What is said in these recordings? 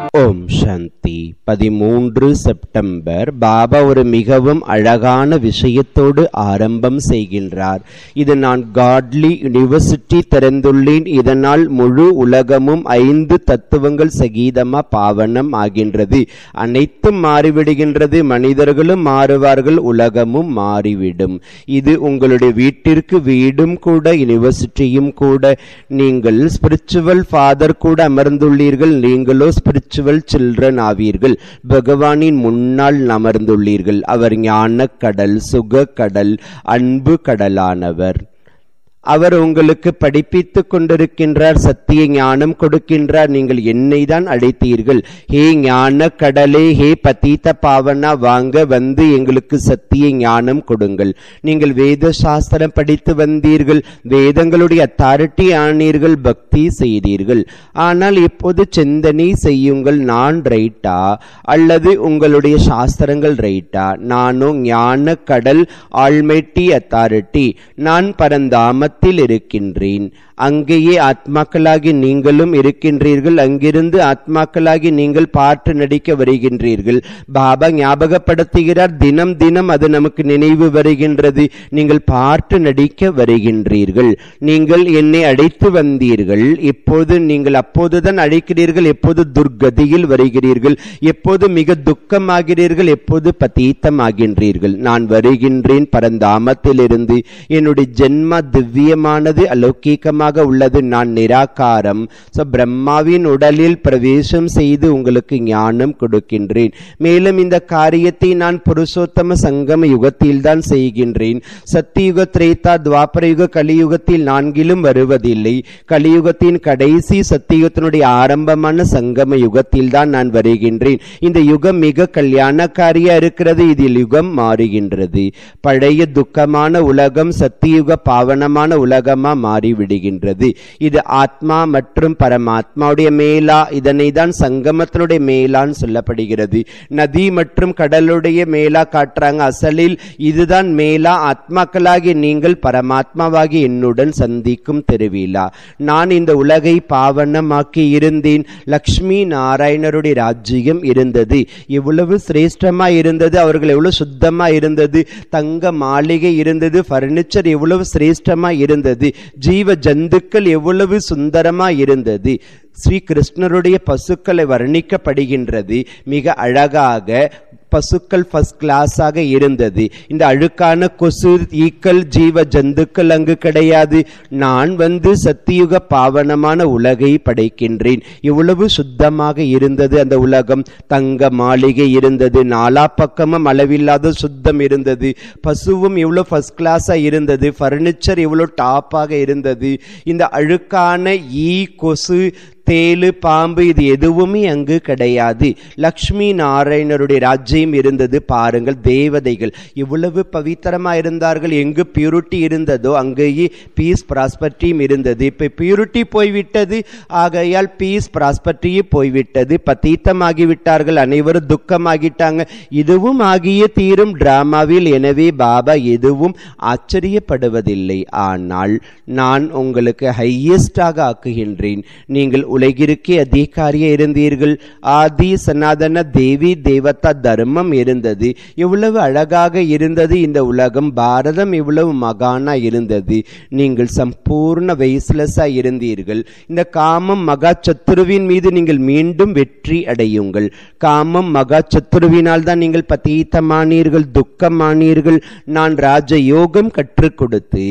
ஓம் சாந்தி பதிமூன்று செப்டம்பர் பாபா ஒரு மிகவும் அழகான விஷயத்தோடு ஆரம்பம் செய்கின்றார் இது நான் காட்லி யுனிவர்சிட்டி திறந்துள்ளேன் இதனால் முழு உலகமும் ஐந்து தத்துவங்கள் சகீதமா பாவனம் ஆகின்றது அனைத்தும் மாறிவிடுகின்றது மனிதர்களும் மாறுவார்கள் உலகமும் மாறிவிடும் இது உங்களுடைய வீட்டிற்கு வீடும் கூட யுனிவர்சிட்டியும் கூட நீங்கள் ஸ்பிரிச்சுவல் ஃபாதர் கூட அமர்ந்துள்ளீர்கள் நீங்களோ ஸ்பிரிச்சுவல் சில்ட்ரன் ஆவீர்கள் பகவானின் முன்னால் அமர்ந்துள்ளீர்கள் அவர் ஞான கடல் சுக கடல் அன்பு கடலானவர் அவர் உங்களுக்கு படிப்பித்துக் கொண்டிருக்கின்றார் சத்திய ஞானம் கொடுக்கின்றார் நீங்கள் என்னை தான் அழைத்தீர்கள் ஹே ஞான கடலே ஹே பதீத பாவனா வாங்க வந்து எங்களுக்கு சத்திய ஞானம் கொடுங்கள் நீங்கள் வேத சாஸ்திரம் படித்து வந்தீர்கள் வேதங்களுடைய அத்தாரிட்டி ஆனீர்கள் பக்தி செய்தீர்கள் ஆனால் இப்போது சிந்தனை செய்யுங்கள் நான் ரைட்டா அல்லது உங்களுடைய சாஸ்திரங்கள் ரைட்டா நானும் ஞான கடல் ஆல்மைட்டி அத்தாரிட்டி நான் பரந்தாம ஆத்மத்தில் இருக்கின்றேன் அங்கேயே ஆத்மாக்களாகி நீங்களும் இருக்கின்றீர்கள் அங்கிருந்து ஆத்மாக்களாகி நீங்கள் பாட்டு நடிக்க வருகின்றீர்கள் பாபா ஞாபகப்படுத்துகிறார் தினம் தினம் அது நமக்கு நினைவு வருகின்றது நீங்கள் பாட்டு நடிக்க வருகின்றீர்கள் நீங்கள் என்னை அழைத்து வந்தீர்கள் இப்போது நீங்கள் அப்போதுதான் அழைக்கிறீர்கள் எப்போது துர்கதியில் வருகிறீர்கள் எப்போது மிக துக்கமாகிறீர்கள் எப்போது பதீத்தமாகின்றீர்கள் நான் வருகின்றேன் பரந்தாமத்திலிருந்து என்னுடைய ஜென்ம திவ்யமானது அலௌகீகமாக உள்ளது நான் நிராகாரம் சோ பிரம்மாவின் உடலில் பிரவேசம் செய்து உங்களுக்கு ஞானம் கொடுக்கின்றேன் மேலும் இந்த காரியத்தை நான் புருஷோத்தம சங்கம யுகத்தில் தான் செய்கின்றேன் சத்தியுக திரேதா துவாபர யுக கலியுகத்தில் நான்கிலும் வருவதில்லை கலியுகத்தின் கடைசி சத்தியுகத்தினுடைய ஆரம்பமான சங்கம யுகத்தில் தான் நான் வருகின்றேன் இந்த யுகம் மிக கல்யாணக்காரியா இருக்கிறது இதில் யுகம் மாறுகின்றது பழைய துக்கமான உலகம் சத்தியுக பாவனமான உலகமா மாறிவிடுகின்றது இது ஆத்மா மற்றும் பரமாத்மாவுடைய மேலா இதனை தான் சங்கமத்தினுடைய மேலான்னு சொல்லப்படுகிறது நதி மற்றும் கடலுடைய மேலா காட்டுறாங்க அசலில் இதுதான் மேலா ஆத்மாக்களாகி நீங்கள் பரமாத்மாவாகி என்னுடன் சந்திக்கும் திருவிழா நான் இந்த உலகை பாவனமாக்கி இருந்தேன் லக்ஷ்மி நாராயணருடைய ராஜ்யம் இருந்தது எவ்வளவு சிரேஷ்டமா இருந்தது அவர்கள் எவ்வளவு சுத்தமா இருந்தது தங்க மாளிகை இருந்தது பர்னிச்சர் எவ்வளவு சிரேஷ்டமா இருந்தது ஜீவ ஜந்துக்கள் எவ்வளவு சுந்தரமா இருந்தது ஸ்ரீ கிருஷ்ணருடைய பசுக்களை வர்ணிக்கப்படுகின்றது மிக அழகாக பசுக்கள் ஃபர்ஸ்ட் கிளாஸாக இருந்தது இந்த அழுக்கான கொசு ஈக்கள் ஜீவ ஜந்துக்கள் அங்கு கிடையாது நான் வந்து சத்தியுக பாவனமான உலகை படைக்கின்றேன் இவ்வளவு சுத்தமாக இருந்தது அந்த உலகம் தங்க மாளிகை இருந்தது நாலா பக்கமும் அளவில்லாத சுத்தம் இருந்தது பசுவும் இவ்வளோ ஃபர்ஸ்ட் கிளாஸாக இருந்தது ஃபர்னிச்சர் இவ்வளோ டாப்பாக இருந்தது இந்த அழுக்கான ஈ கொசு தேலு பாம்பு இது எதுவுமே அங்கு கிடையாது லக்ஷ்மி நாராயணருடைய ராஜ்யம் இருந்தது பாருங்கள் தேவதைகள் இவ்வளவு பவித்திரமா இருந்தார்கள் எங்கு பியூரிட்டி இருந்ததோ அங்கேயே பீஸ் ப்ராஸ்பர்ட்டியும் இருந்தது இப்ப பியூரிட்டி போய்விட்டது ஆகையால் பீஸ் ப்ராஸ்பர்ட்டியும் போய்விட்டது பத்தீத்தமாகி விட்டார்கள் அனைவரும் துக்கமாகிட்டாங்க இதுவும் ஆகிய தீரும் டிராமாவில் எனவே பாபா எதுவும் ஆச்சரியப்படுவதில்லை ஆனால் நான் உங்களுக்கு ஹையஸ்டாக ஆக்குகின்றேன் நீங்கள் உலகிற்கு அதிகாரியா இருந்தீர்கள் ஆதி சனாதன தேவி தேவதா தர்மம் இருந்தது எவ்வளவு அழகாக இருந்தது இந்த உலகம் பாரதம் இவ்வளவு மகானா இருந்தது நீங்கள் சம்பூர்ண வெய்ஸ்லெஸ்ஸா இருந்தீர்கள் இந்த காமம் மகா சத்துருவின் மீது நீங்கள் மீண்டும் வெற்றி அடையுங்கள் காமம் மகா சத்துருவினால் தான் நீங்கள் பதீத்தமானீர்கள் துக்கமானீர்கள் நான் ராஜ யோகம் கற்றுக் கொடுத்து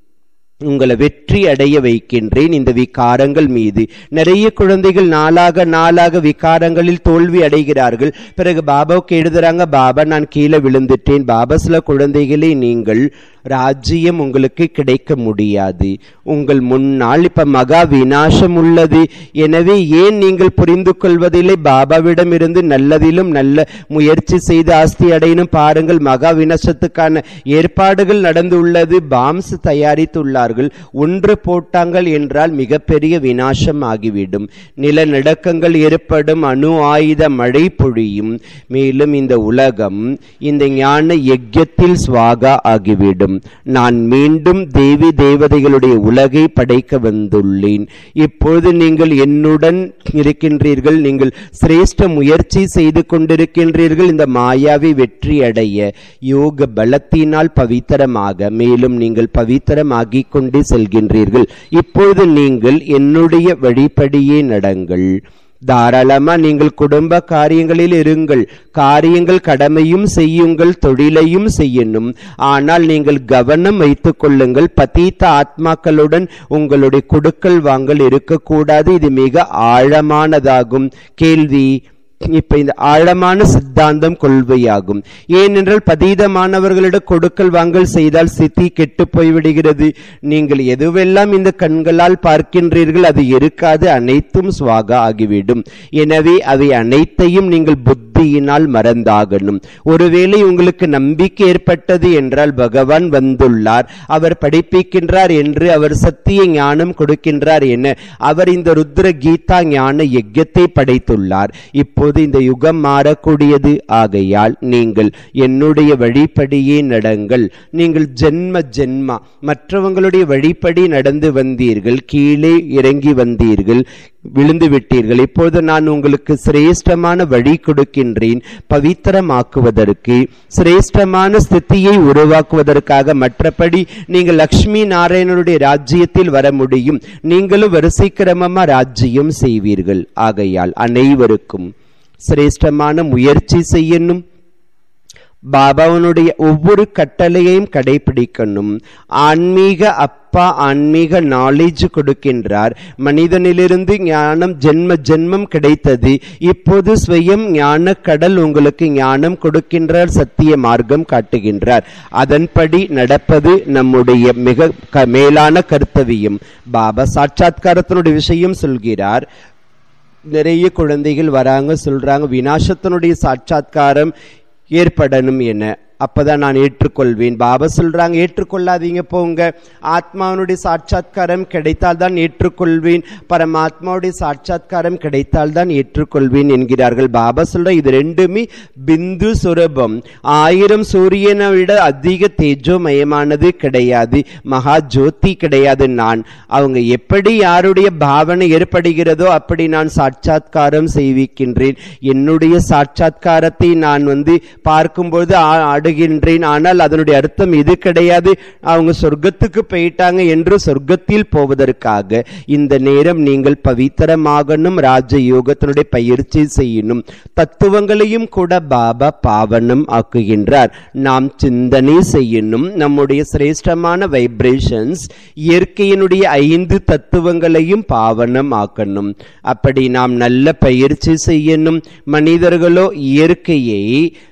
உங்களை வெற்றி அடைய வைக்கின்றேன் இந்த விகாரங்கள் மீது நிறைய குழந்தைகள் நாளாக நாளாக விகாரங்களில் தோல்வி அடைகிறார்கள் பிறகு பாபாவுக்கு எழுதுறாங்க பாபா நான் கீழே விழுந்துட்டேன் பாபா சில குழந்தைகளை நீங்கள் ராஜ்யம் உங்களுக்கு கிடைக்க முடியாது உங்கள் முன்னால் இப்ப மகா வினாசம் உள்ளது எனவே ஏன் நீங்கள் புரிந்து கொள்வதில்லை பாபாவிடம் இருந்து நல்லதிலும் நல்ல முயற்சி செய்து ஆஸ்தி அடையணும் பாருங்கள் மகா வினாசத்துக்கான ஏற்பாடுகள் நடந்து உள்ளது பாம்ஸ் தயாரித்துள்ளார்கள் போட்டார்கள் ஒன்று போட்டாங்கள் என்றால் மிகப்பெரிய வினாசம் ஆகிவிடும் நிலநடுக்கங்கள் ஏற்படும் அணு ஆயுத மழை பொழியும் மேலும் இந்த உலகம் இந்த ஞான யஜ்யத்தில் சுவாகா ஆகிவிடும் நான் மீண்டும் தேவி தேவதைகளுடைய உலகை படைக்க வந்துள்ளேன் இப்பொழுது நீங்கள் என்னுடன் இருக்கின்றீர்கள் நீங்கள் சிரேஷ்ட முயற்சி செய்து கொண்டிருக்கின்றீர்கள் இந்த மாயாவை வெற்றி அடைய யோக பலத்தினால் பவித்திரமாக மேலும் நீங்கள் பவித்திரமாகிக் கொண்டே செல்கின்றீர்கள் இப்பொழுது நீங்கள் என்னுடைய வழிப்படியே நடங்கள் தாராளமா நீங்கள் குடும்ப காரியங்களில் இருங்கள் காரியங்கள் கடமையும் செய்யுங்கள் தொழிலையும் செய்யணும் ஆனால் நீங்கள் கவனம் வைத்துக் கொள்ளுங்கள் பதீத்த ஆத்மாக்களுடன் உங்களுடைய கொடுக்கல் வாங்கல் இருக்கக்கூடாது இது மிக ஆழமானதாகும் கேள்வி இப்ப இந்த ஆழமான சித்தாந்தம் கொள்வையாகும் ஏனென்றால் பதீதமானவர்களிடம் கொடுக்கல் வாங்கல் செய்தால் சித்தி கெட்டு போய்விடுகிறது நீங்கள் எதுவெல்லாம் இந்த கண்களால் பார்க்கின்றீர்கள் அது இருக்காது அனைத்தும் சுவாகா ஆகிவிடும் எனவே அவை அனைத்தையும் நீங்கள் புத்தியினால் மறந்தாகணும் ஒருவேளை உங்களுக்கு நம்பிக்கை ஏற்பட்டது என்றால் பகவான் வந்துள்ளார் அவர் படிப்பிக்கின்றார் என்று அவர் சத்திய ஞானம் கொடுக்கின்றார் என அவர் இந்த ருத்ர கீதா ஞான யஜ்யத்தை படைத்துள்ளார் இப்போ இப்போது இந்த யுகம் மாறக்கூடியது ஆகையால் நீங்கள் என்னுடைய வழிப்படியே நடங்கள் நீங்கள் ஜென்ம ஜென்மா மற்றவங்களுடைய வழிப்படி நடந்து வந்தீர்கள் கீழே இறங்கி வந்தீர்கள் விழுந்து விட்டீர்கள் இப்போது நான் உங்களுக்கு சிரேஷ்டமான வழி கொடுக்கின்றேன் பவித்திரமாக்குவதற்கு சிரேஷ்டமான ஸ்திதியை உருவாக்குவதற்காக மற்றபடி நீங்கள் லக்ஷ்மி நாராயணனுடைய ராஜ்யத்தில் வர முடியும் நீங்களும் வரிசை கிரமமா ராஜ்யம் செய்வீர்கள் ஆகையால் அனைவருக்கும் சிரேஷ்டமான முயற்சி செய்யணும் பாபாவனுடைய ஒவ்வொரு கட்டளையையும் கடைபிடிக்கணும் ஆன்மீக அப்பா ஆன்மீக நாலேஜ் கொடுக்கின்றார் மனிதனிலிருந்து ஞானம் ஜென்ம ஜென்மம் கிடைத்தது இப்போது ஸ்வயம் ஞான கடல் உங்களுக்கு ஞானம் கொடுக்கின்றார் சத்திய மார்க்கம் காட்டுகின்றார் அதன்படி நடப்பது நம்முடைய மிக க- மேலான கர்த்தவியம் பாபா சாட்சாத்காரத்தினுடைய விஷயம் சொல்கிறார் நிறைய குழந்தைகள் வராங்க சொல்றாங்க வினாசத்தினுடைய சாட்சாத்காரம் ஏற்படணும் என அப்பதான் நான் ஏற்றுக்கொள்வேன் பாபா சொல்றாங்க ஏற்றுக்கொள்ளாதீங்க போங்க ஆத்மாவினுடைய சாட்சாத்காரம் கிடைத்தால் தான் ஏற்றுக்கொள்வேன் பரமாத்மாவுடைய சாட்சாத்காரம் கிடைத்தால் தான் ஏற்றுக்கொள்வேன் என்கிறார்கள் பாபா சொல்ற இது ரெண்டுமே பிந்து சுரபம் ஆயிரம் சூரியனை விட அதிக தேஜோமயமானது கிடையாது மகா ஜோதி கிடையாது நான் அவங்க எப்படி யாருடைய பாவனை ஏற்படுகிறதோ அப்படி நான் சாட்சாத்காரம் செய்விக்கின்றேன் என்னுடைய சாட்சாத்காரத்தை நான் வந்து பார்க்கும்போது ஆ- ஆடுகின்றேன் ஆனால் அதனுடைய அர்த்தம் இது கிடையாது அவங்க சொர்க்கத்துக்கு போயிட்டாங்க என்று சொர்க்கத்தில் போவதற்காக இந்த நேரம் நீங்கள் பவித்திரமாகணும் ராஜ யோகத்தினுடைய பயிற்சி செய்யணும் தத்துவங்களையும் கூட பாபா பாவனம் ஆக்குகின்றார் நாம் சிந்தனை செய்யணும் நம்முடைய சிரேஷ்டமான வைப்ரேஷன்ஸ் இயற்கையினுடைய ஐந்து தத்துவங்களையும் பாவனம் ஆக்கணும் அப்படி நாம் நல்ல பயிற்சி செய்யணும் மனிதர்களோ இயற்கையை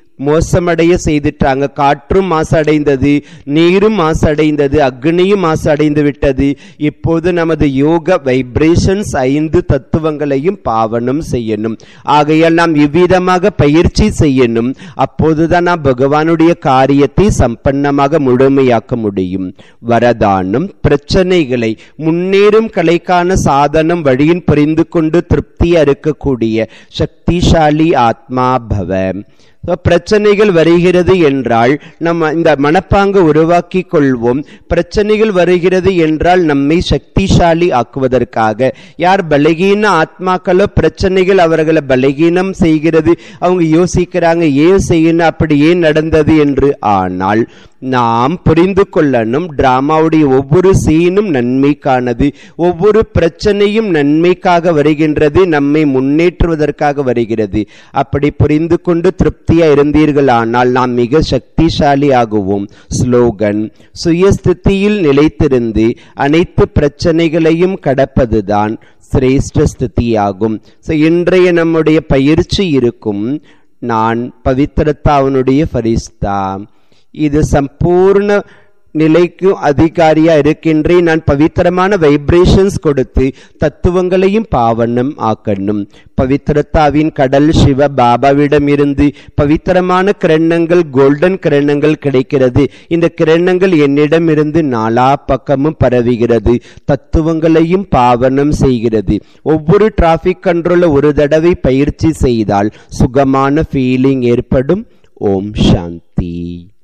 மோசமடைய செய்துட்டாங்க காற்றும் மாசடைந்தது நீரும் மாசடைந்தது அக்னியும் மாசடைந்து விட்டது இப்போது நமது யோக வைப்ரேஷன்ஸ் ஐந்து தத்துவங்களையும் பாவனம் செய்யணும் ஆகையால் நாம் இவ்விதமாக பயிற்சி செய்யணும் அப்போதுதான் நாம் பகவானுடைய காரியத்தை சம்பன்னமாக முழுமையாக்க முடியும் வரதானம் பிரச்சனைகளை முன்னேறும் கலைக்கான சாதனம் வழியின் புரிந்து கொண்டு திருப்தியா இருக்கக்கூடிய சக்திசாலி ஆத்மா பவ So, பிரச்சனைகள் வருகிறது என்றால் நம்ம இந்த மனப்பாங்கு உருவாக்கி கொள்வோம் பிரச்சனைகள் வருகிறது என்றால் நம்மை சக்திசாலி ஆக்குவதற்காக யார் பலகீன ஆத்மாக்களோ பிரச்சனைகள் அவர்களை பலகீனம் செய்கிறது அவங்க யோசிக்கிறாங்க ஏன் செய்யணும் அப்படி ஏன் நடந்தது என்று ஆனால் நாம் புரிந்து கொள்ளணும் டிராமாவுடைய ஒவ்வொரு சீனும் நன்மைக்கானது ஒவ்வொரு பிரச்சனையும் நன்மைக்காக வருகின்றது நம்மை முன்னேற்றுவதற்காக வருகிறது அப்படி புரிந்து கொண்டு திருப்தியா இருந்தீர்களானால் நாம் மிக சக்திசாலி ஆகுவோம் ஸ்லோகன் சுயஸ்திதியில் நிலைத்திருந்து அனைத்து பிரச்சனைகளையும் கடப்பதுதான் சிரேஷ்ட ஸ்திதியாகும் So, இன்றைய நம்முடைய பயிற்சி இருக்கும் நான் பவித்திரத்தாவனுடைய ஃபரிஸ்தா இது சம்பூர்ண நிலைக்கும் அதிகாரியா இருக்கின்றேன் நான் பவித்திரமான வைப்ரேஷன்ஸ் கொடுத்து தத்துவங்களையும் பாவனம் ஆக்கணும் பவித்திரத்தாவின் கடல் சிவ பாபாவிடம் இருந்து பவித்திரமான கிரணங்கள் கோல்டன் கிரணங்கள் கிடைக்கிறது இந்த கிரணங்கள் என்னிடம் இருந்து நாலா பக்கமும் பரவுகிறது தத்துவங்களையும் பாவனம் செய்கிறது ஒவ்வொரு டிராபிக் கண்ட்ரோல ஒரு தடவை பயிற்சி செய்தால் சுகமான ஃபீலிங் ஏற்படும் ஓம் சாந்தி